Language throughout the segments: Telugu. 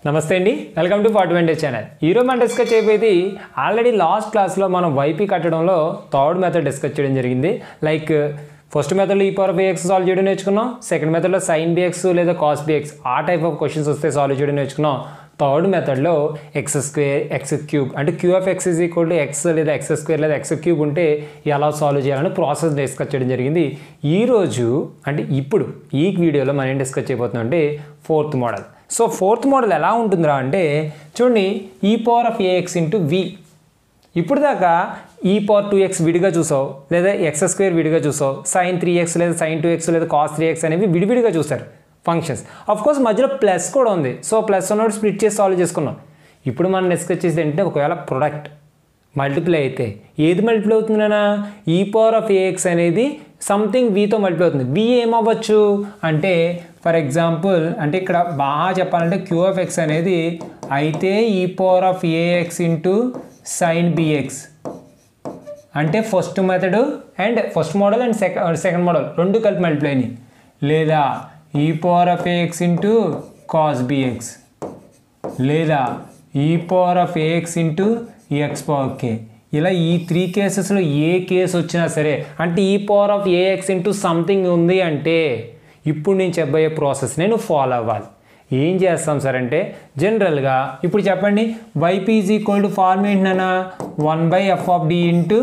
నమస్తే అండి welcome to forty one day channel ఈరోజు మనం డిస్కస్ చేయబోయేది ఆల్రెడీ లాస్ట్ క్లాస్లో మనం వైపీ కట్టడంలో థర్డ్ మెథడ్ డిస్కస్ చేయడం జరిగింది లైక్ ఫస్ట్ మెథడ్లో ఈ పవర్ బిఎక్స్ సాల్వ్ చేయడం నేర్చుకున్నాం సెకండ్ మెథడ్లో సైన్ బిఎక్స్ లేదా కాస్ బిఎక్స్ ఆ టైప్ ఆఫ్ క్వశ్చన్స్ వస్తే సాల్వ్ చేయడం నేర్చుకున్నాం థర్డ్ మెథడ్లో ఎక్స్ స్క్వేర్ ఎక్స్ క్యూబ్ అంటే Q of X is equal to X లేదా ఎక్స్ స్క్వేర్ లేదా ఎక్స్ క్యూబ్ ఉంటే ఎలా సాల్వ్ చేయాలని ప్రాసెస్ డిస్కస్ చేయడం జరిగింది ఈరోజు అంటే ఇప్పుడు ఈ వీడియోలో మనం ఏం డిస్కస్ చేయబోతున్నాం అంటే fourth model so fourth model ఎలా ఉంటుందిరా అంటే చూడండి ఈ power of A X into V ఇప్పుడు దాకా ఈ పవర్ టూ ఎక్స్ విడిగా చూసావు లేదా ఎక్స్ స్క్వేర్ విడిగా చూసావు సైన్ త్రీ ఎక్స్ లేదా సైన్ టూ ఎక్స్ లేదా కాస్ త్రీ ఎక్స్ అనేవి విడివిడిగా చూసారు ఫంక్షన్స్ అఫ్ కోర్స్ మధ్యలో ప్లస్ కూడా ఉంది సో ప్లస్ ఉన్నప్పుడు స్ప్లిట్ చేసి సాల్వ్ చేసుకున్నాం ఇప్పుడు మనం డిస్కస్ చేసేది ఏంటంటే ఒకవేళ ప్రొడక్ట్ మల్టిప్లై అయితే ఏది మల్టిప్లై అవుతుందనా ఈ పవర్ ఆఫ్ ఏఎక్స్ అనేది సంథింగ్ వీతో మల్టిప్లై అవుతుంది వి ఏమవ్వచ్చు అంటే ఫర్ ఎగ్జాంపుల్ అంటే ఇక్కడ బాగా చెప్పాలంటే క్యూ ఆఫ్ ఎక్స్ అనేది అయితే E power of A X into sine B X అంటే first method and first model and second second model రెండు కలిపి మల్టిప్లై అయినాయి లేదా E power of A X into cos B X లేదా E power of A X into X power K ఇలా ఈ త్రీ కేసెస్లో ఏ కేసు వచ్చినా సరే అంటే E power of A X into something ఉంది అంటే ఇప్పుడు నేను చెప్పబోయే ప్రాసెస్ నేను ఫాలో అవ్వాలి ఏం చేస్తాం సార్ అంటే జనరల్గా ఇప్పుడు చెప్పండి Y P is equal to form ఏంటన్నా one by F of D into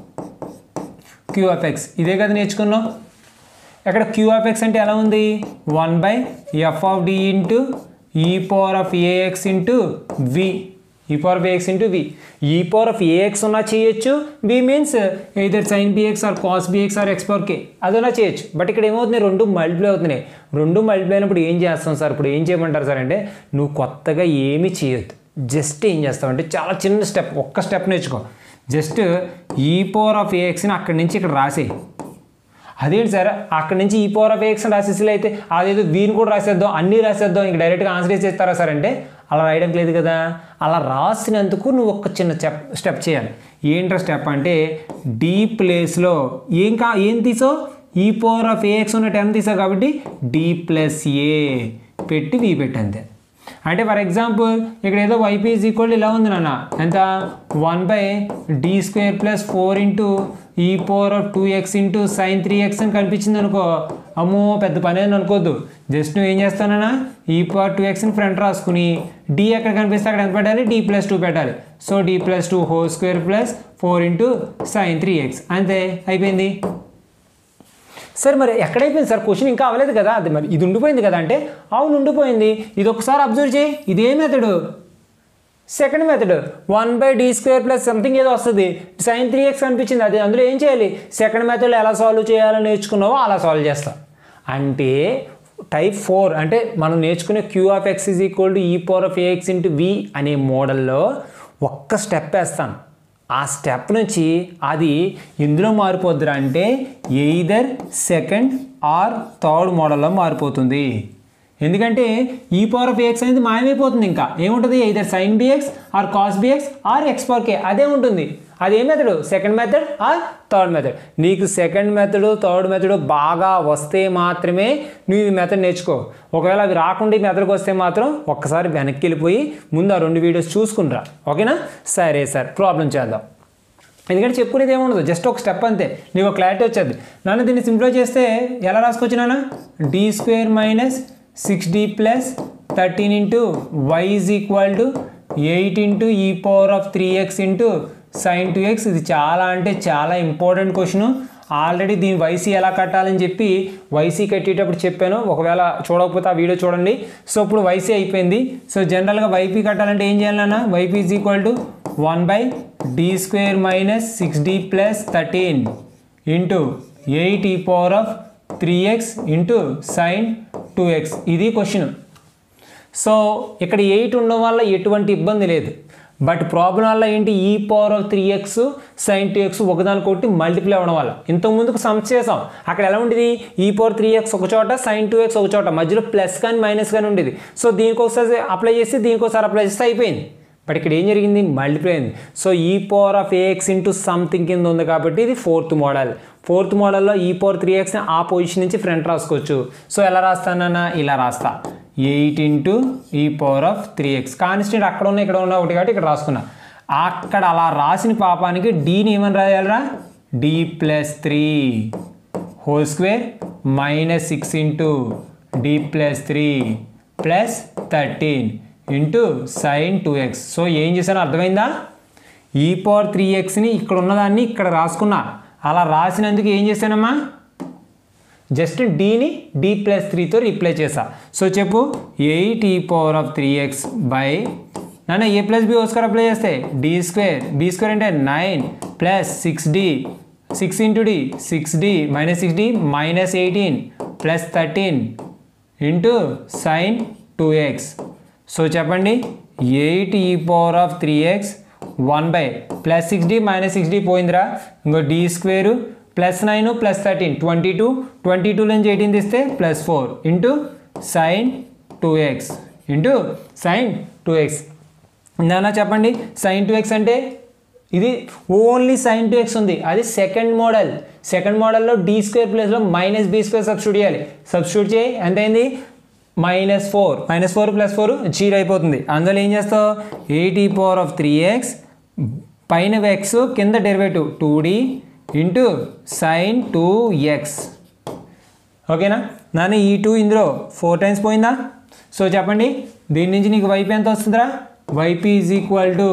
Q of X ఇదే కదా నేర్చుకున్నాం ఇక్కడ క్యూ ఆఫ్ ఎక్స్ అంటే ఎలా ఉంది one by F of D into ఈ power of A X into V E power of A X into V E power of A X ఉన్నా చేయొచ్చు V means either sine B X or cos B X or X power K అదన్నా చేయొచ్చు బట్ ఇక్కడ ఏమవుతుంది రెండు మల్టిప్లై అవుతున్నాయి రెండు మల్టిప్లై అయినప్పుడు ఏం చేస్తాం సార్ ఇప్పుడు ఏం చేయమంటారు సార్ అంటే నువ్వు కొత్తగా ఏమీ చేయొద్దు జస్ట్ ఏం చేస్తావు అంటే చాలా చిన్న స్టెప్ ఒక్క స్టెప్ నేర్చుకో జస్ట్ ఈ పవర్ ఆఫ్ ఏఎక్స్ని అక్కడి నుంచి ఇక్కడ రాసేయి అదేంటి సార్ అక్కడి నుంచి ఈ పవర్ ఆఫ్ ఎక్స్ రాసేసి అయితే అదేదో వీని కూడా రాసేద్దాం అన్నీ రాసేద్దాం ఇంక డైరెక్ట్గా ఆన్సర్ చేస్తారా సార్ అంటే అలా రాయడం లేదు కదా అలా రాసినందుకు నువ్వు ఒక చిన్న స్టెప్ స్టెప్ చేయాలి ఏంట్రా స్టెప్ అంటే డి ప్లేస్లో ఏం కా ఏం తీసో ఈ పవర్ ఆఫ్ ఏఎక్స్ ఉన్న టెన్ తీసావు కాబట్టి డి ప్లస్ ఏ పెట్టి వి పెట్టి అంతే అంటే ఫర్ ఎగ్జాంపుల్ ఇక్కడ ఏదో వైపీ ఈజ్ ఈక్వల్ ఇలా ఉంది నాన్న ఎంత one by D square plus four into ఈ power of two X into sine three X అని కనిపించింది అనుకో అమ్మో పెద్ద పని అని అనుకోవద్దు జస్ట్ నువ్వు ఏం చేస్తానన్నా ఈ పవర్ టూ ఎక్స్ని ఫ్రంట్ రాసుకుని డి ఎక్కడ కనిపిస్తే అక్కడ ఎంత పెట్టాలి డి ప్లస్ టూ పెట్టాలి so D plus two whole square plus four into sine three X అంతే అయిపోయింది సార్ మరి ఎక్కడైపోయింది సార్ క్వశ్చన్ ఇంకా అవ్వలేదు కదా అది మరి ఇది ఉండిపోయింది కదా అంటే అవును ఉండిపోయింది ఇది ఒకసారి అబ్జర్వ్ చేయి ఇదే method second method one by D square plus something ఏదో వస్తుంది సైన్ త్రీ ఎక్స్ అనిపించింది అది అందులో ఏం చేయాలి సెకండ్ మెథడ్ ఎలా సాల్వ్ చేయాలో నేర్చుకున్నావో అలా సాల్వ్ చేస్తాం అంటే టైప్ ఫోర్ అంటే మనం నేర్చుకునే Q of X is equal to ఈ power of A X into V అనే మోడల్లో ఒక్క స్టెప్ వేస్తాను ఆ స్టెప్ నుంచి అది ఎందులో మారిపోద్దిరా అంటే ఎయిదర్ సెకండ్ ఆర్ థర్డ్ మోడల్లో మారిపోతుంది ఎందుకంటే ఈ పవర్ ఆఫ్ ఎక్స్ అనేది మాయమైపోతుంది ఇంకా ఏముంటుంది either sine B X or cos B X or X power K అదే ఉంటుంది అదే method second method or third method నీకు సెకండ్ మెథడ్ థర్డ్ మెథడ్ బాగా వస్తే మాత్రమే నువ్వు ఈ మెథడ్ నేర్చుకో ఒకవేళ అవి రాకుండా ఈ మెథడ్కి వస్తే మాత్రం ఒక్కసారి వెనక్కి వెళ్ళిపోయి ముందు ఆ రెండు వీడియోస్ చూసుకునిరా ఓకేనా సరే సార్ ప్రాబ్లం చేద్దాం ఎందుకంటే చెప్పుకునేది ఏముండదు జస్ట్ ఒక స్టెప్ అంతే నీకు క్లారిటీ వచ్చేది నన్ను దీన్ని సింప్లిఫై చేస్తే ఎలా రాసుకోవచ్చు నాన్న D square minus six D plus thirteen into why is equal to eight into ఈ power of three X into sine two X ఇది చాలా అంటే చాలా ఇంపార్టెంట్ క్వశ్చన్ ఆల్రెడీ దీని వైసీ ఎలా కట్టాలని చెప్పి వైసీ కట్టేటప్పుడు చెప్పాను ఒకవేళ చూడకపోతే ఆ వీడియో చూడండి సో ఇప్పుడు వైసీ అయిపోయింది సో జనరల్గా వైపీ కట్టాలంటే ఏం చేయాలన్నా Y P is equal to one by D square minus six D plus thirteen into eight E power of three X into sine two X ఇది క్వశ్చన్ సో ఇక్కడ ఎయిట్ ఉండడం వల్ల ఎటువంటి ఇబ్బంది లేదు బట్ ప్రాబ్లం వల్ల ఏంటి E power of three X sine two X ఒకదానికొకటి మల్టిప్లై అవ్వడం వల్ల ఇంతకు ముందుకు సమ్ చేసాం అక్కడ ఎలా ఉండేది ఈ పవర్ త్రీ ఎక్స్ ఒక చోట సైన్ టూ ఎక్స్ ఒక చోట మధ్యలో ప్లస్ కానీ మైనస్ కానీ ఉండేది సో దీనికి ఒకసారి అప్లై చేసి దీనికి ఒకసారి అప్లై చేస్తే అయిపోయింది బట్ ఇక్కడ ఏం జరిగింది మల్టిప్లై అయింది సో ఈ power of A X into something కింద ఉంది కాబట్టి ఇది ఫోర్త్ మోడల్ ఫోర్త్ మోడల్లో ఈ పవర్ త్రీ ఎక్స్ని ఆ పొజిషన్ నుంచి ఫ్రంట్ రాసుకోవచ్చు సో ఎలా రాస్తానన్నా ఇలా రాస్తా ఎయిట్ ఇంటూ ఈ power of three X constant అక్కడ ఉన్న ఇక్కడ ఉన్న ఒకటి కాబట్టి ఇక్కడ రాసుకున్నా అక్కడ అలా రాసిన పాపానికి డీని ఏమని రాయాలరా D plus three whole square minus six into D plus three plus thirteen into sine two X so ఏం చేశానో అర్థమైందా ఈ పవర్ త్రీ ఎక్స్ని ఇక్కడ ఉన్నదాన్ని ఇక్కడ రాసుకున్నా అలా రాసినందుకు ఏం చేశానమ్మా జస్ట్ డీని డి ప్లస్ త్రీతో రీప్లేస్ చేసా సో చెప్పు eight E power of three X by నాన్న ఏ ప్లస్ బి ఓస్కర్ అప్లై చేస్తే డి స్క్వేర్ బి స్క్వేర్ అంటే nine plus six D six into D six D minus six D minus eighteen plus thirteen into sine two X so చెప్పండి eight E power of three X one by plus six D minus six D పోయిందిరా ఇంకో D square plus nine plus thirteen twenty two twenty two నుంచి ఎయిటీన్ తీస్తే plus four into sine two X into sine two X నాన్న చెప్పండి సైన్ టూ ఎక్స్ అంటే ఇది ఓన్లీ సైన్ టూ ఎక్స్ ఉంది అది సెకండ్ మోడల్ సెకండ్ మోడల్లో డి స్క్వేర్ ప్లేస్లో మైనస్ బి స్క్వేర్ సబ్స్టిట్యూట్ చేయాలి సబ్స్టిట్యూట్ చేయి ఎంత అయింది minus four minus four plus four zero అయిపోతుంది అందులో ఏం చేస్తావు eighty power of three X పైన ఎక్స్ కింద derivative two D into sine two X ఓకేనా నాన్న ఈ టూ ఇందులో ఫోర్ టైమ్స్ పోయిందా సో చెప్పండి దీని నుంచి నీకు వైపు ఎంత వస్తుందిరా Y P is equal to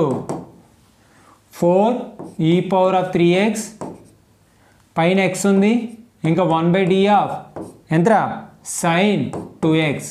four E power of three X పైన ఎక్స్ ఉంది ఇంకా వన్ బై డి ఆఫ్ ఎంతరా sine two X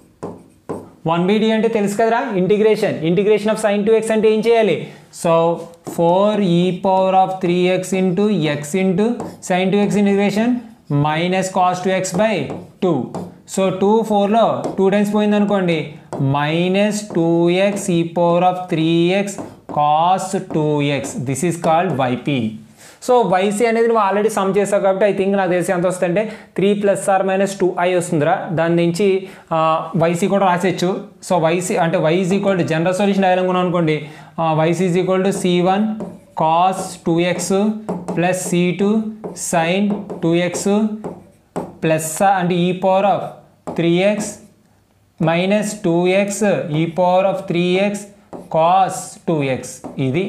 one by D అంటే తెలుసు కదరా integration integration of sine two X అంటే ఏం చేయాలి so four E power of three X into X into sine two X integration minus cos two X by two so two ఫోర్లో టూ టైమ్స్ పోయింది అనుకోండి మైనస్ టూ ఎక్స్ ఈ power of three X cos two X this is called Y P so Y C అనేది నువ్వు ఆల్రెడీ సమ్ చేసావు కాబట్టి ఐ థింక్ నాకు తెలిసి ఎంత వస్తుందంటే three plus or minus two I వస్తుందిరా దాని నుంచి వైసీ కూడా రాసేయచ్చు సో వైసీ అంటే Y is equal to general solution రాయాలనుకున్నాం అనుకోండి Y C is equal to C one cos two X plus C two sine two X plus అంటే E power of three X minus two X ఈ power of three X cos two X ఇది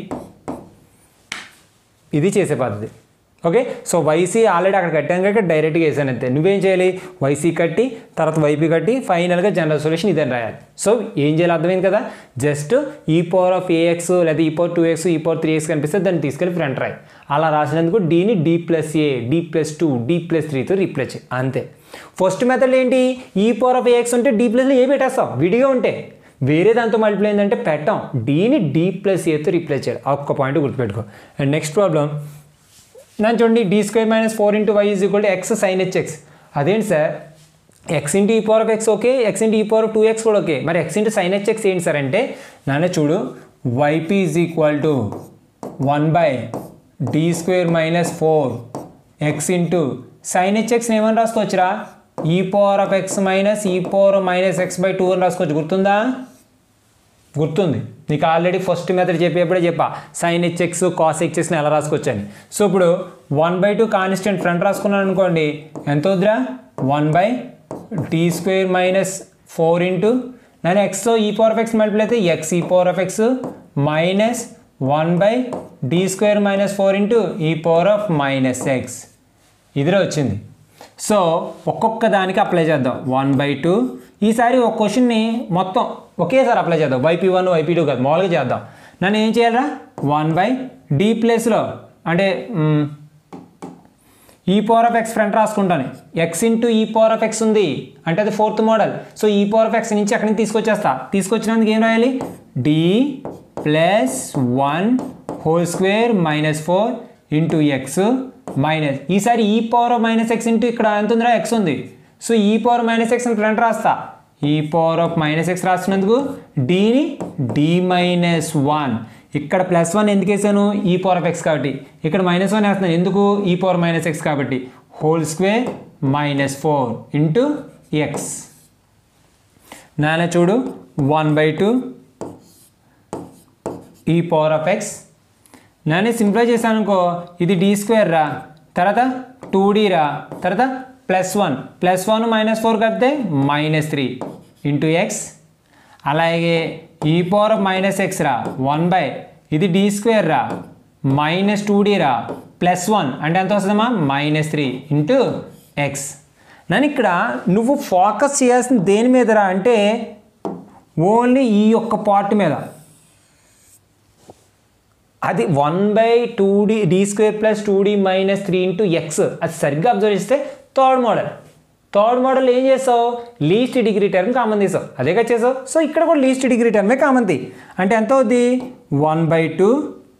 ఇది చేసే పద్ధతి ఓకే సో వైసీ ఆల్రెడీ అక్కడ కట్టాం కాబట్టి డైరెక్ట్గా వేసాను అంతే నువ్వేం చేయాలి వైసీ కట్టి తర్వాత వైపీ కట్టి ఫైనల్గా జనరల్ సొల్యూషన్ ఇదని రాయాలి సో ఏం చేయాలి అర్థమైంది కదా just e power of A X లేదా ఈ పవర్ టూ ఎక్స్ ఈ పవర్ త్రీ ఎక్స్ కనిపిస్తే దాన్ని తీసుకెళ్ళి ఫ్రంట్ రాయి అలా రాసినందుకు డీని D plus A D plus two D plus త్రీతో రీప్లేస్ చేయి అంతే ఫస్ట్ మెథడ్ ఏంటి ఈ పవర్ ఆఫ్ ఏఎక్స్ ఉంటే డి ప్లస్లో ఏ పెట్టేస్తాం విడిగా ఉంటే వేరే దాంతో మల్టిప్లై అయిందంటే పెట్టాం డీని డి ప్లస్ ఏతో రీప్లేస్ చేయాలి ఆ ఒక్క పాయింట్ గుర్తుపెట్టుకో అండ్ నెక్స్ట్ ప్రాబ్లం నన్ను చూడండి D square minus four into why is equal to X sine H X అదేంటి సార్ ఎక్స్ ఇంటూ ఈ power of X okay X into ఈ పవర్ ఆఫ్ టూ ఎక్స్ కూడా ఓకే మరి X into sine H X ఏంటి సార్ అంటే నాన్న చూడు Y P is equal to one by D square minus four X into sine H X ఏమని రాసుకోవచ్చురా E power of X minus ఈ power minus X by two అని రాసుకోవచ్చు గుర్తుందా గుర్తుంది నీకు ఆల్రెడీ ఫస్ట్ మెథడ్ చెప్పేప్పుడే చెప్పా సైన్ హెచ్ఎక్స్ కాస్ హెచ్ఎక్స్ని ఎలా రాసుకోవచ్చు అని సో ఇప్పుడు one by two constant front రాసుకున్నాను అనుకోండి ఎంత వద్దురా one by T square minus four into నేను ఎక్స్తో E power of X multiple అయితే ఎక్స్ ఈ power of X minus one by D square minus four into ఈ పవర్ ఆఫ్ మైనస్ ఎక్స్ ఇదిలో వచ్చింది సో ఒక్కొక్క దానికి అప్లై చేద్దాం వన్ బై టూ ఈసారి ఒక క్వశ్చన్ని మొత్తం ఒకేసారి అప్లై చేద్దాం వైపీ వన్ వైపీ టూ కాదు మామూలుగా చేద్దాం నన్ను ఏం చేయాలరా వన్ బై డి ప్లేస్లో అంటే hmm, E power of X front రాసుకుంటాను ఎక్స్ ఇంటూ ఈ పవర్ ఆఫ్ ఎక్స్ ఉంది అంటే అది ఫోర్త్ మోడల్ సో ఈ పవర్ ఆఫ్ ఎక్స్ నుంచి అక్కడి నుంచి తీసుకొచ్చేస్తా తీసుకొచ్చినందుకు ఏం రాయాలి D plus one whole square minus four into X minus ఈసారి E power of minus X into ఇక్కడ ఎంత ఉందిరా ఎక్స్ ఉంది సో ఈ పవర్ మైనస్ ఎక్స్ ఫ్రంట్ రాస్తా e power of minus x రాసినందుకు డీని డి మైనస్ వన్ ఇక్కడ ప్లస్ వన్ ఎందుకు వేసాను ఈ పవర్ ఆఫ్ ఎక్స్ కాబట్టి ఇక్కడ మైనస్ వన్ వేస్తున్నాను ఎందుకు ఈ పవర్ మైనస్ ఎక్స్ కాబట్టి whole square minus four into x నాన్న చూడు one by two e power of x నేను సింప్లై చేశాను అనుకో ఇది డి స్క్వేర్ రా తర్వాత టూ డి రా తర్వాత plus one plus one minus four కలిపితే మైనస్ త్రీ ఇంటూ ఎక్స్ అలాగే e power of minus x రా వన్ బై ఇది డి స్క్వేర్ రా మైనస్ టూ డి రా ప్లస్ వన్ అంటే ఎంత వస్తుందమ్మా మైనస్ త్రీ ఇంటూ ఎక్స్ నన్ను ఇక్కడ నువ్వు ఫోకస్ చేయాల్సిన దేని మీద రా అంటే ఓన్లీ ఈ యొక్క పార్ట్ మీద అది one by two D D square plus two D minus three into x అది సరిగ్గా అబ్జర్వ్ చేస్తే థర్డ్ మోడల్ థర్డ్ మోడల్ ఏం చేసావు లీస్ట్ డిగ్రీ టర్మ్ కామన్ తీసావు అదే కదా చేసావు సో ఇక్కడ కూడా లీస్ట్ డిగ్రీ టర్మే కామన్ తీ అంటే ఎంత అవుద్ది one by two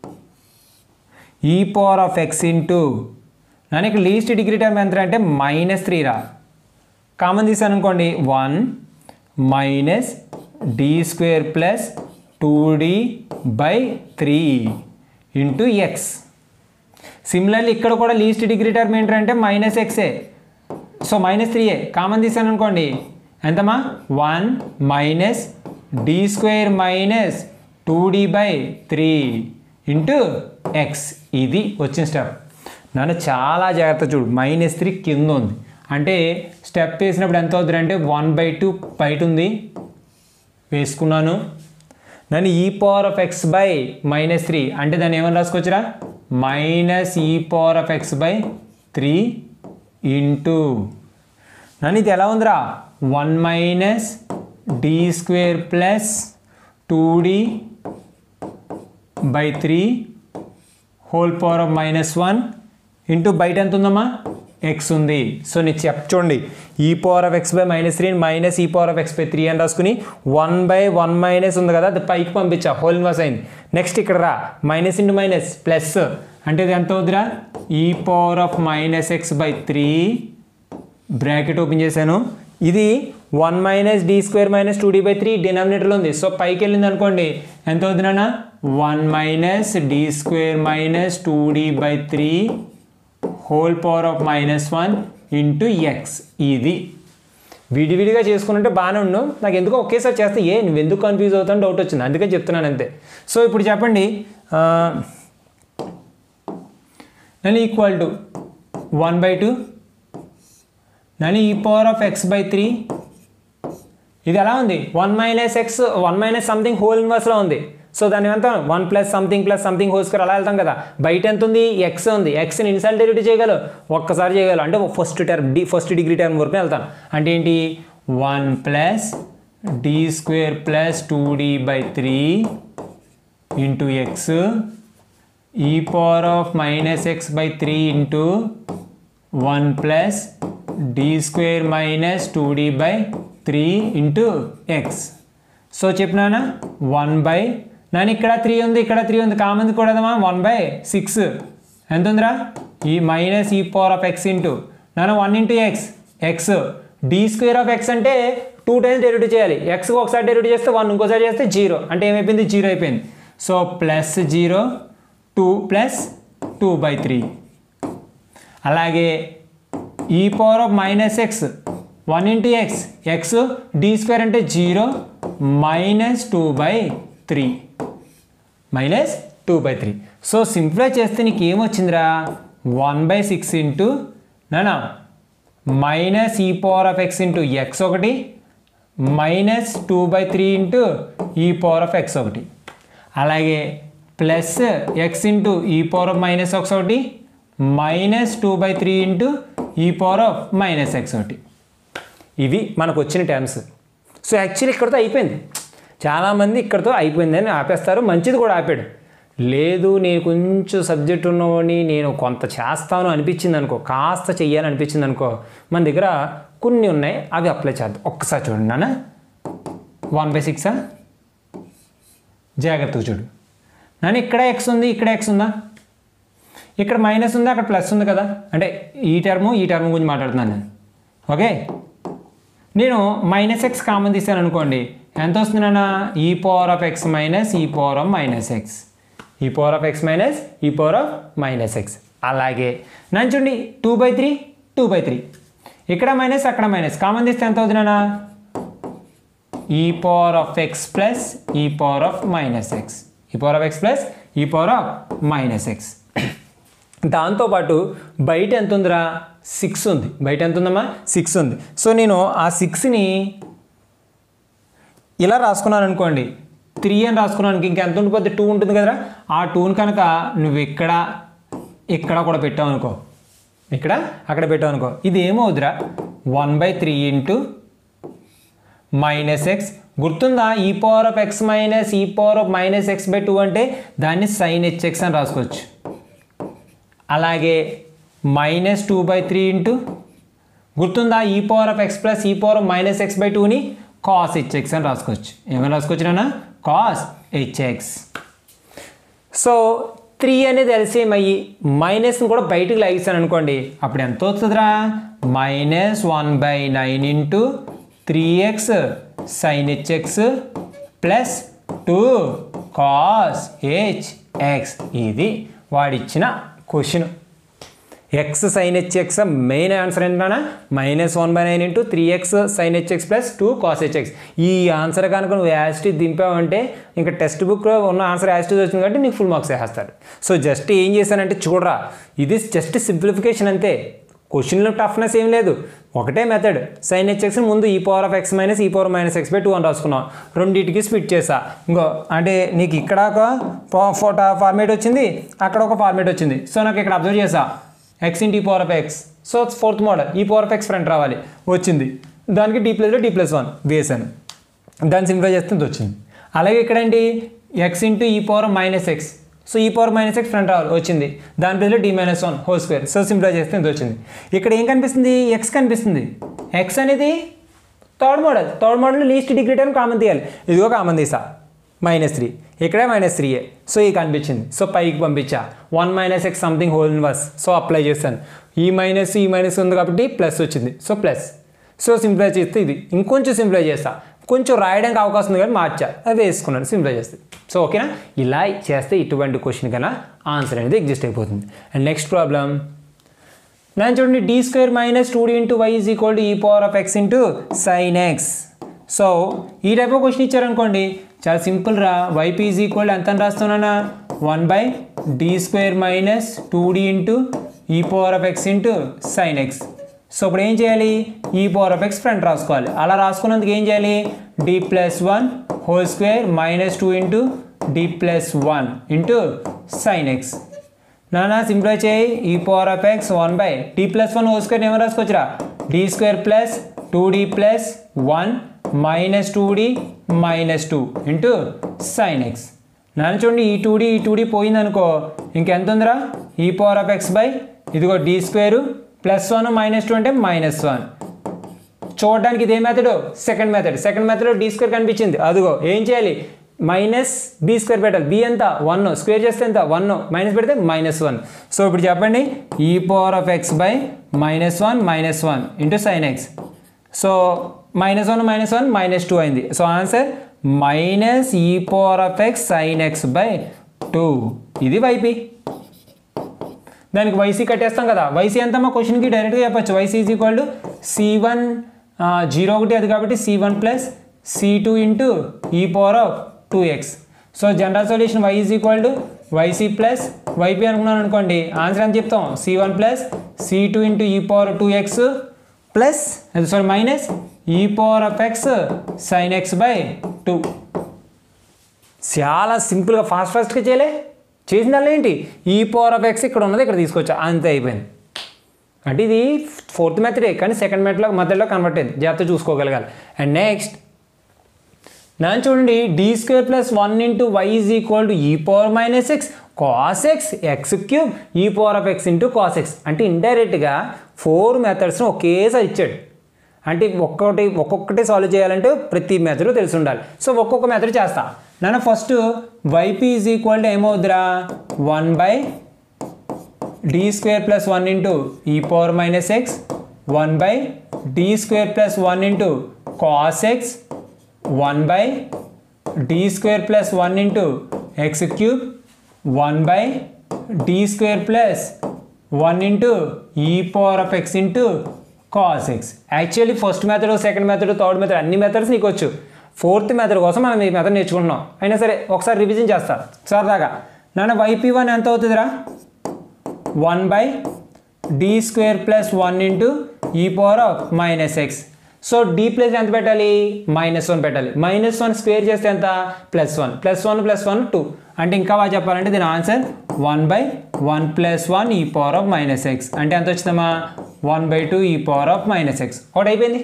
e power of x into నన్ను ఇక్కడ లీస్ట్ డిగ్రీ టర్మ్ ఎంత అంటే మైనస్ త్రీ రా కామన్ తీసాను అనుకోండి one minus D square plus two D by three into x similarly ఇక్కడ కూడా లీస్ట్ డిగ్రీ టర్మ్ ఏంటంటే మైనస్ ఎక్సే సో మైనస్ త్రీయే కామన్ తీసాను అనుకోండి ఎంతమా one minus D square minus two D by three into x ఇది వచ్చిన స్టెప్ నన్ను చాలా జాగ్రత్త చూడు మైనస్ త్రీ కింద ఉంది అంటే స్టెప్ వేసినప్పుడు ఎంత అవుతుంది అంటే వన్ బై టూ బయట ఉంది వేసుకున్నాను నన్ను e power of x by minus three అంటే దాన్ని ఏమని రాసుకోవచ్చురా మైనస్ ఈ power of x by three into నన్ను ఇది ఎలా ఉందిరా one minus D square plus two D by three whole power of minus one into బయట ఎంత ఉందమ్మా ఎక్స్ ఉంది సో నేను చెప్ చూడండి ఈ power of x by minus three minus ఈ power of x by three అని రాసుకుని వన్ బై వన్ మైనస్ ఉంది కదా అది పైకి పంపించా హోల్ ఇన్వర్స్ అయింది నెక్స్ట్ ఇక్కడ రా మైనస్ ఇంటూ మైనస్ ప్లస్ అంటే ఇది ఎంత అవుతుందిరా e power of minus X by three bracket open చేశాను ఇది one minus D square minus two D by three డినామినేటర్లో ఉంది సో పైకి వెళ్ళింది అనుకోండి ఎంత అవుతుంది నాన్న one minus D square minus two D by three whole power of minus one into x ఇది విడివిడిగా చేసుకున్నట్టే బాగానే ఉండు నాకు ఎందుకో ఒకేసారి చేస్తే ఏ నువ్వు ఎందుకు కన్ఫ్యూజ్ అవుతాను డౌట్ వచ్చింది అందుకే చెప్తున్నాను అంతే సో ఇప్పుడు చెప్పండి నేను equal to one by two నని e power of x by three ఇది ఎలా ఉంది one minus x one minus something whole ఇన్వర్స్లో ఉంది సో దాని ఎంత one plus something plus something whole square అలా వెళ్తాం కదా బయట ఎంత ఉంది ఎక్స్ ఉంది ఎక్స్ని ఇన్సల్ట్ డెరివేటివ్ చేయగలరు ఒక్కసారి చేయగలరు అంటే first term D first degree term వరకు వెళ్తాను అంటే ఏంటి one plus D square plus two D by three into x ఈ power of minus X by three into one plus D square minus two D by three into x so చెప్పినానా వన్ బై నేను ఇక్కడ త్రీ ఉంది ఇక్కడ త్రీ ఉంది కామంది కూడదమ్మా వన్ బై సిక్స్ ఎంత ఉందిరా ఈ మైనస్ ఈ పవర్ ఆఫ్ ఎక్స్ ఇంటూ నాన్న one into x x D square of x అంటే టూ టైమ్స్ డెరివేటివ్ చేయాలి ఎక్స్ ఒకసారి డెరివేటివ్ చేస్తే వన్ ఇంకోసారి చేస్తే జీరో అంటే ఏమైపోయింది జీరో అయిపోయింది so plus zero two plus two by three అలాగే e power of minus x one into x x D square అంటే zero minus two by three minus two by three so simplify చేస్తే నీకు ఏమొచ్చిందిరా వన్ బై సిక్స్ ఇంటూ నానా మైనస్ ఈ power of x into x ఒకటి minus two by three into ఈ పవర్ ఆఫ్ ఎక్స్ ఒకటి అలాగే ప్లస్ ఎక్స్ ఇంటూ ఈ పవర్ ఆఫ్ మైనస్ ఎక్స్ ఒకటి minus two by three into ఈ పవర్ ఆఫ్ మైనస్ ఎక్స్ ఒకటి ఇవి మనకు వచ్చిన టర్మ్స్ సో యాక్చువల్లీ ఇక్కడితో అయిపోయింది చాలామంది ఇక్కడితో అయిపోయిందని ఆపేస్తారు మంచిది కూడా ఆపాడు లేదు నేను కొంచెం సబ్జెక్ట్ ఉన్నవాడిని నేను కొంత చేస్తాను అనిపించింది అనుకో కాస్త చెయ్యాలని అనిపించింది అనుకో మన దగ్గర కొన్ని ఉన్నాయి అవి అప్లై చేద్దాం ఒక్కసారి చూడండి నాన్న వన్ బై సిక్సా జాగ్రత్తగా చూడు నాన్న ఇక్కడ ఎక్స్ ఉంది ఇక్కడ ఎక్స్ ఉందా ఇక్కడ మైనస్ ఉంది అక్కడ ప్లస్ ఉంది కదా అంటే ఈ టర్ము ఈ టర్మ్ గురించి మాట్లాడుతున్నాను నేను ఓకే నేను మైనస్ ఎక్స్ కామన్ తీసాను అనుకోండి ఎంత వస్తుందన్నా e power of X minus ఈ పవర్ ఆఫ్ మైనస్ ఎక్స్ ఈ పవర్ ఆఫ్ ఎక్స్ మైనస్ ఈ పవర్ ఆఫ్ మైనస్ ఎక్స్ అలాగే నన్ను చూడండి two by three two by three ఇక్కడ మైనస్ అక్కడ మైనస్ కామన్ తీస్తే ఎంత అవుతుందన్నా e power of x plus e power of minus x ఈ power of x plus e power of minus x దాంతోపాటు బయట ఎంత ఉందిరా సిక్స్ ఉంది బయట ఎంత ఉందమ్మా సిక్స్ ఉంది సో నేను ఆ సిక్స్ని ఇలా రాసుకున్నాను అనుకోండి త్రీ అని రాసుకున్నాను ఇంకెంత ఉండిపోద్ది టూ ఉంటుంది కదరా ఆ టూని కనుక నువ్వు ఇక్కడ ఇక్కడ కూడా పెట్టావు అనుకో ఇక్కడ అక్కడ పెట్టావు అనుకో ఇది ఏమవుద్దిరా one by three into minus x గుర్తుందా e power of X minus ఈ power of minus X by two అంటే దాన్ని సైన్ హెచ్ఎక్స్ అని రాసుకోవచ్చు అలాగే minus two by three into గుర్తుందా e power of x plus e power of minus X by టూని కాస్ హెచ్ఎక్స్ అని రాసుకోవచ్చు ఏమైనా రాసుకోవచ్చు నాన్న కాస్ హెచ్ఎక్స్ సో త్రీ అనేది ఎల్సిఎం అయ్యి మైనస్ని కూడా బయటకు లాగిస్తాను అనుకోండి అప్పుడు ఎంత వస్తుందిరా minus one by nine into three X sine h x plus two cos h x ఇది వాడిచ్చిన question x sine h x main answer ఏంటన్నా minus one by nine into three X sine h x plus two cos h x ఈ ఆన్సర్ కనుక నువ్వు యాస్టీ దింపావంటే ఇంకా టెక్స్ట్ బుక్లో ఉన్న ఆన్సర్ యాస్టీ వచ్చింది కాబట్టి నీకు ఫుల్ మార్క్స్ వేసేస్తాడు సో జస్ట్ ఏం చేశానంటే చూడరా ఇది జస్ట్ సింప్లిఫికేషన్ అంతే క్వశ్చన్లో టఫ్నెస్ ఏం లేదు ఒకటే మెథడ్ సైన్ హెచ్ఎక్స్ ముందు e power of X minus ఈ power minus X by two అని రాసుకున్నాం రెండింటికి స్ప్లిట్ చేసా ఇంకో అంటే నీకు ఇక్కడ ఒక ఫోటో ఫార్మేట్ వచ్చింది అక్కడ ఒక ఫార్మేట్ వచ్చింది సో నాకు ఇక్కడ అబ్జర్వ్ చేసా x into power of x so fourth model e power of X front రావాలి వచ్చింది దానికి డి ప్లస్లో డి ప్లస్ వన్ వేసాను దాన్ని సింప్లిఫై చేస్తే ఇది వచ్చింది అలాగే ఇక్కడండి ఎక్స్ ఇంటూ ఈ పవర్ మైనస్ ఎక్స్ సో ఈ పవర్ మైనస్ ఎక్స్ ఫ్రంట్ రావాలి వచ్చింది దాని ప్లేస్లో D minus one whole square so simplify చేస్తే ఇది వచ్చింది ఇక్కడ ఏం కనిపిస్తుంది ఎక్స్ కనిపిస్తుంది ఎక్స్ అనేది third model third model least degree time common తీయాలి ఇదిగో కామన్ తీసా మైనస్ త్రీ ఇక్కడే మైనస్ త్రీయే సో ఈ కనిపించింది సో పైకి పంపించా one minus x something whole inverse so apply చేశాను ఈ మైనస్ ఈ మైనస్ ఉంది కాబట్టి ప్లస్ వచ్చింది సో ప్లస్ సో సింప్లై చేస్తే ఇది ఇంకొంచెం సింప్లై చేస్తా కొంచెం రాయడానికి అవకాశం ఉంది కానీ మార్చా అది వేసుకున్నాను సింప్లై చేస్తే సో ఓకేనా ఇలా చేస్తే ఇటువంటి క్వశ్చన్ కన్నా ఆన్సర్ అనేది ఎగ్జిస్ట్ అయిపోతుంది అండ్ నెక్స్ట్ ప్రాబ్లం నేను చూడండి D square minus two D into why is equal to ఈ power of x into sine x so ఈ టైప్ ఆఫ్ క్వశ్చన్ ఇచ్చారనుకోండి చాలా సింపుల్ రా వైపీ ఈజ్ ఈక్వల్ ఎంత అని రాస్తున్నానా one by D square minus two D into ఈ power of x into sine x so ఇప్పుడు ఏం చేయాలి ఈ పవర్ ఆఫ్ ఎక్స్ ఫ్రంట్ రాసుకోవాలి అలా రాసుకున్నందుకు ఏం చేయాలి D plus one whole square minus two into D plus one into sine x నానా సింప్లై చేయి e power of x one by T plus one whole square ఏమో రాసుకోవచ్చురా D square plus two D plus one minus two D minus two into sine x నాన్న చూడండి ఈ టూ డి ఈ టూ డి పోయిందనుకో ఇంకెంత ఉందిరా e power of x by ఇదిగో D square plus one minus two అంటే మైనస్ వన్ చూడడానికి ఇదే method second method second method D square కనిపించింది అదిగో ఏం చేయాలి మైనస్ బి స్క్వేర్ పెట్టాలి బి ఎంత వన్ స్క్వేర్ చేస్తే ఎంత వన్ మైనస్ పెడితే మైనస్ వన్ సో ఇప్పుడు చెప్పండి e power of x by minus one minus one into sine x so minus one minus one minus two అయింది సో ఆన్సర్ మైనస్ ఈ power of x sine x by two ఇది వైపీ దానికి వైసీ కట్టేస్తాం కదా వైసీ ఎంత మా క్వశ్చన్కి డైరెక్ట్గా చెప్పచ్చు y c is equal to C one zero ఒకటి అది కాబట్టి C one plus C two into ఈ power of two X so general solution y is equal to y c plus y p అనుకున్నాను అనుకోండి ఆన్సర్ ఎంత చెప్తాం C one plus C two into ఈ పవర్ టూ ఎక్స్ ప్లస్ అది సారీ మైనస్ ఈ power of x sine x by two చాలా సింపుల్గా ఫాస్ట్ ఫాస్ట్గా చేయలే చేసిందల్లా ఏంటి ఈ పవర్ ఆఫ్ ఎక్స్ ఇక్కడ ఉన్నది ఇక్కడ తీసుకొచ్చా అంతే అయిపోయింది అంటే ఇది ఫోర్త్ మెథడే కానీ సెకండ్ మెథడ్లో మెథడ్లో కన్వర్ట్ అయింది జాగ్రత్త చూసుకోగలగాలి అండ్ నెక్స్ట్ నేను చూడండి D square plus one into why is equal to ఈ power minus x cos x x cube e power of x into cos x అంటే ఇండైరెక్ట్గా ఫోర్ మెథడ్స్ని ఒకేసారి ఇచ్చాడు అంటే ఒక్కొక్కటి ఒక్కొక్కటి సాల్వ్ చేయాలంటే ప్రతి మెథడ్ తెలిసి ఉండాలి సో ఒక్కొక్క మెథడ్ చేస్తా నన్ను first y p is equal to ఏమవుద్దిరా one by D square plus one into ఈ power minus x one by D square plus one into cos x one by D square plus one into x cube one by D square plus one into ఈ power of x into cos x actually first method second method third method అన్ని మెథడ్స్ నీకు వచ్చు ఫోర్త్ మెథడ్ కోసం మనం ఈ మెథడ్ నేర్చుకుంటున్నాం అయినా సరే ఒకసారి రివిజన్ చేస్తా సరదాగా నాన్న వైపీ వన్ ఎంత అవుతుందిరా one by D square plus one into ఈ power of minus x so D plus ఎంత పెట్టాలి మైనస్ వన్ పెట్టాలి మైనస్ వన్ స్క్వేర్ చేస్తే ఎంత plus one plus one plus one two అంటే ఇంకా బాగా చెప్పాలంటే దీని answer one by one plus one e power of minus x అంటే ఎంత వచ్చిందమ్మా one by two e power of minus x ఒకటి అయిపోయింది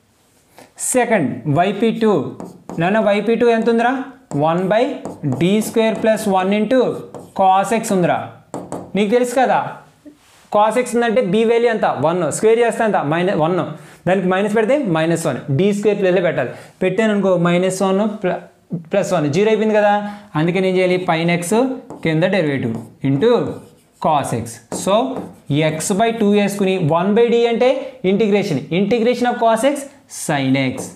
సెకండ్ వైపీ టూ నాన్న వైపీ టూ ఎంత ఉందిరా one by D square plus one into cos x ఉందిరా నీకు తెలుసు కదా కాస్ ఎక్స్ ఉందంటే బి వాల్యూ ఎంత వన్ స్క్వేర్ చేస్తే ఎంత మైనస్ వన్ దానికి మైనస్ పెడితే మైనస్ వన్ డి స్క్వేర్ ప్లస్లో పెట్టాలి పెట్టాను అనుకో minus one plus one zero అయిపోయింది కదా అందుకే నేను చేయాలి పైన ఎక్స్ కింద derivative into cos x so x by two వేసుకుని వన్ బై డి అంటే integration integration of cos X sine x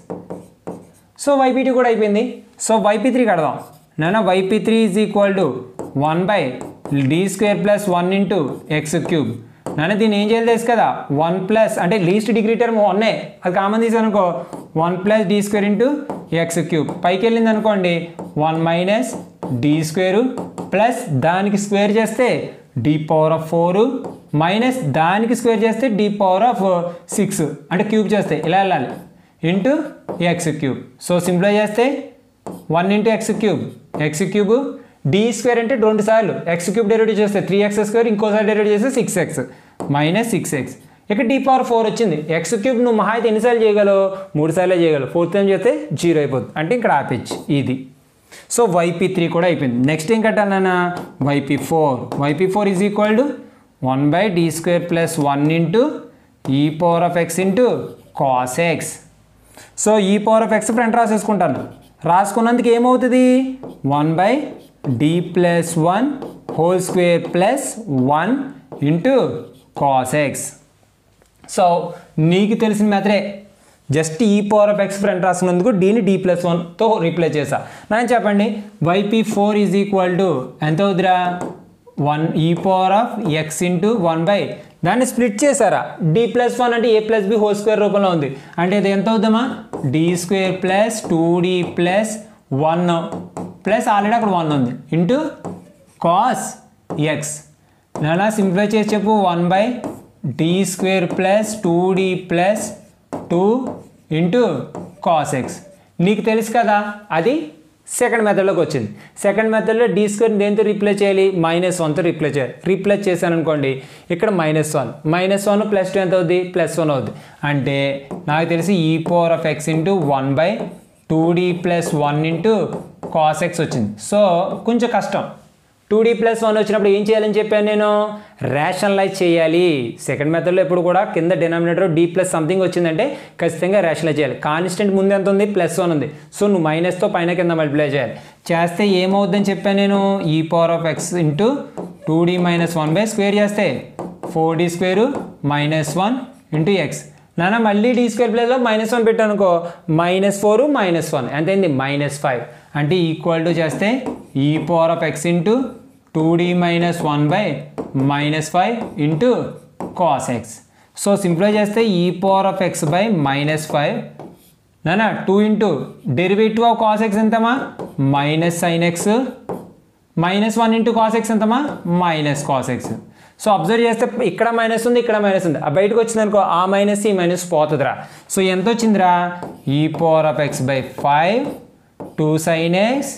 so YP two కూడా అయిపోయింది సో వైపీ త్రీ కడదాం నాన్న YP three is equal to one by D square plus one into x cube నాన్న దీన్ని ఏం చేయాలి తెలుసు కదా వన్ ప్లస్ అంటే లీస్ట్ డిగ్రీ టర్మ్ వన్నే అది కామన్ తీసానుకో one plus D square into x cube పైకి వెళ్ళింది అనుకోండి one minus d square plus దానికి స్క్వేర్ చేస్తే d power of four minus దానికి స్క్వేర్ చేస్తే డి పవర్ ఆఫ్ సిక్స్ అంటే క్యూబ్ చేస్తే ఇలా వెళ్ళాలి into x cube so simply చేస్తే one into x cube x cube d square అంటే రెండు సార్లు ఎక్స్ క్యూబ్ డెరివేటివ్ చేస్తే త్రీ ఎక్స్ స్క్వేర్ ఇంకోసారి డెరివేటివ్ చేస్తే six x minus six x ఇక్కడ డి పవర్ ఫోర్ వచ్చింది ఎక్స్ క్యూబ్ నువ్వు మహా అయితే ఎన్నిసార్లు చేయగలవు మూడు సార్లే చేయగలవు ఫోర్త్ టైం చేస్తే జీరో అయిపోతుంది అంటే ఇక్కడ ఆపేచ్చు ఇది సో వైపీ త్రీ కూడా అయిపోయింది నెక్స్ట్ ఏం కట్టాలన్నా YP four YP four is equal to one by D square plus one into ఈ power of x into cos x so ఈ పవర్ ఆఫ్ ఎక్స్ ఫ్రంట్ రాసేసుకుంటాను రాసుకున్నందుకు ఏమవుతుంది one by d plus one whole square plus one into cos x so నీకు తెలిసిన మెథడే just e power of X front రాసుకున్నందుకు డీని డి ప్లస్ వన్తో రీప్లేస్ చేసా నేను చెప్పండి YP four is equal to ఎంత అవుతురా one e power of x into one by దాన్ని స్ప్లిట్ చేశారా డి ప్లస్ వన్ అంటే a plus b whole square రూపంలో ఉంది అంటే ఇది ఎంత అవుతామా d square plus two D plus one plus already అక్కడ వన్ ఉంది ఇంటూ కాస్ ఎక్స్ నాలా సింప్లై చేసి చెప్పు one by D square plus two D plus two into cos x నీకు తెలుసు కదా అది సెకండ్ మెథడ్లోకి వచ్చింది సెకండ్ మెథడ్లో డి స్క్వేర్ దేంతో రీప్లేస్ చేయాలి మైనస్ వన్తో రీప్లేస్ చేయాలి రీప్లేస్ చేశాను అనుకోండి ఇక్కడ minus one minus one plus two ఎంత అవుద్ది ప్లస్ వన్ అవుద్ది అంటే నాకు తెలిసి e power of x into one by two D plus one into cos x వచ్చింది సో కొంచెం కష్టం టూ డీ ప్లస్ వన్ వచ్చినప్పుడు ఏం చేయాలని చెప్పాను నేను రేషనలైజ్ చేయాలి సెకండ్ మెథడ్లో ఎప్పుడు కూడా కింద డినామినేటర్ డి ప్లస్ సంథింగ్ వచ్చిందంటే ఖచ్చితంగా రేషనలైజ్ చేయాలి కాన్స్టెంట్ ముందు ఎంత ఉంది ప్లస్ వన్ ఉంది సో నువ్వు మైనస్తో పైన కింద మల్టిప్లై చేయాలి చేస్తే ఏమవుద్దని చెప్పాను నేను e power of x into two d minus one by square చేస్తే four d square minus one into x నాన్న మళ్ళీ డీ స్క్వేర్ ప్లేస్లో మైనస్ వన్ పెట్టాను అనుకో మైనస్ ఫోర్ మైనస్ వన్ ఎంత అయింది మైనస్ ఫైవ్ అంటే ఈక్వల్ టు చేస్తే e power of x into two d minus one by minus five into cos x so simply చేస్తే e power of x by minus five నానా two into derivative of cos x ఎంతమా minus sine x minus one into cos x ఎంతమా minus cos x so observe చేస్తే ఇక్కడ మైనస్ ఉంది ఇక్కడ మైనస్ ఉంది ఆ బయటకు వచ్చింది అనుకో ఆ మైనస్ ఈ మైనస్ పోతుందిరా సో ఎంత వచ్చిందిరా e power of x by five two sine x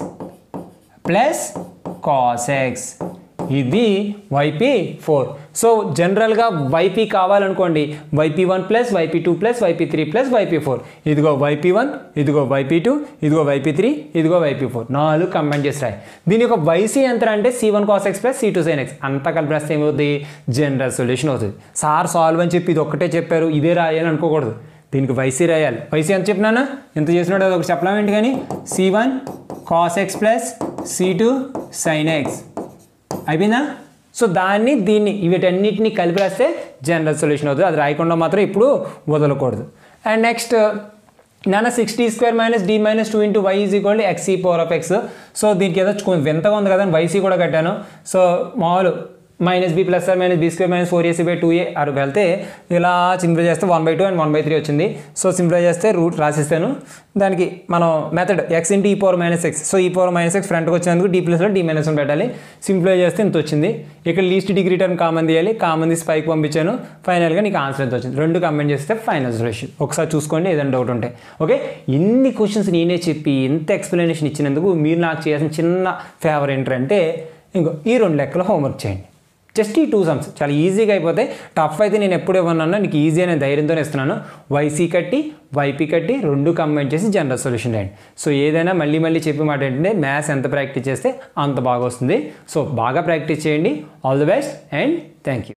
plus cos x ఇది వైపీ ఫోర్ సో జనరల్గా వైపీ కావాలనుకోండి YP one plus YP two plus YP three plus YP four ఇదిగో వైపీ వన్ ఇదిగో వైపీ టూ ఇదిగో వైపీ త్రీ ఇదిగో వైపీ ఫోర్ నాలుగు కంబైన్ చేసి రాయి దీని యొక్క వైసీ ఎంత అంటే c one cos x plus C two sine x అంతా కలిపి రాస్తే ఏమవుతుంది జనరల్ సొల్యూషన్ అవుతుంది సార్ సాల్వ్ అని చెప్పి ఇది ఒక్కటే చెప్పారు ఇదే రాయాలి అనుకోకూడదు దీనికి వైసీ రాయాలి వైసీ ఎంత చెప్పినానా ఎంత చేసినాడో అది ఒక చెప్పలేమేంటి కానీ c one cos x plus C two sine x అయిపోయిందా సో దాన్ని దీన్ని వీటన్నిటిని కలిపి రాస్తే జనరల్ సొల్యూషన్ అవుతుంది అది రాయకుండా మాత్రం ఇప్పుడు వదలకూడదు అండ్ నెక్స్ట్ నాన్న six t square minus d minus two into why is equal ఎక్సీ పవర్ ఆఫ్ ఎక్స్ సో దీనికి ఏదో కొంచెం వింతగా ఉంది కదా వైసీ కూడా కట్టాను సో మామూలు minus b plus or minus b square minus four AC by two A అరు వెళ్తే ఇలా సింప్లై చేస్తే one by two and one by three వచ్చింది సో సింప్లై చేస్తే రూట్ రాసిస్తాను దానికి మనం మెథడ్ ఎక్స్ ఇంటూ ఈ పవర్ మైనస్ ఎక్స్ సో ఈ పవర్ మైనస్ ఎక్స్ ఫ్రంట్కి వచ్చినందుకు డీ ప్లస్లో డీ మైనస్ వన్ పెట్టాలి సింప్లై చేస్తే ఇంత వచ్చింది ఇక్కడ లీస్ట్ డిగ్రీ టర్మ్ కామన్ తీయాలి కామన్ తీసి పైకి పంపించాను ఫైనల్గా నీకు ఆన్సర్ ఎంత వచ్చింది రెండు కంబైన్ చేస్తే ఫైనల్ సొల్యూషన్ ఒకసారి చూసుకోండి ఏదైనా డౌట్ ఉంటే ఓకే ఇన్ని క్వశ్చన్స్ నేనే చెప్పి ఇంత ఎక్స్ప్లెనేషన్ ఇచ్చినందుకు మీరు నాకు చేయాల్సిన చిన్న ఫేవర్ ఏంటంటే ఇంకో ఈ రెండు లెక్కలు హోంవర్క్ చేయండి జస్ట్ ఈ టూ సమ్స్ చాలా ఈజీగా అయిపోతాయి టఫ్ అయితే నేను ఎప్పుడు ఇవ్వనన్నా నీకు ఈజీ అనే ధైర్యంతోనే ఇస్తున్నాను వైసీ కట్టి వైపీ కట్టి రెండు కంబైన్ చేసి జనరల్ సొల్యూషన్ రాయండి సో ఏదైనా మళ్ళీ మళ్ళీ చెప్పే మాట ఏంటంటే మ్యాథ్స్ ఎంత ప్రాక్టీస్ చేస్తే అంత బాగా వస్తుంది సో బాగా ప్రాక్టీస్ చేయండి all the best and thank you